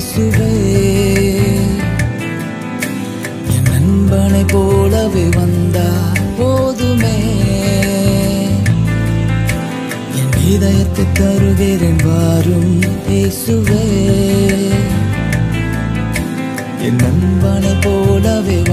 இயேசுவே என் நண்பனை போலவே வந்தார் போதுமே என் இதயத்தை தருகிறேன் வாரும் இயேசுவே என் நண்பனை போலவே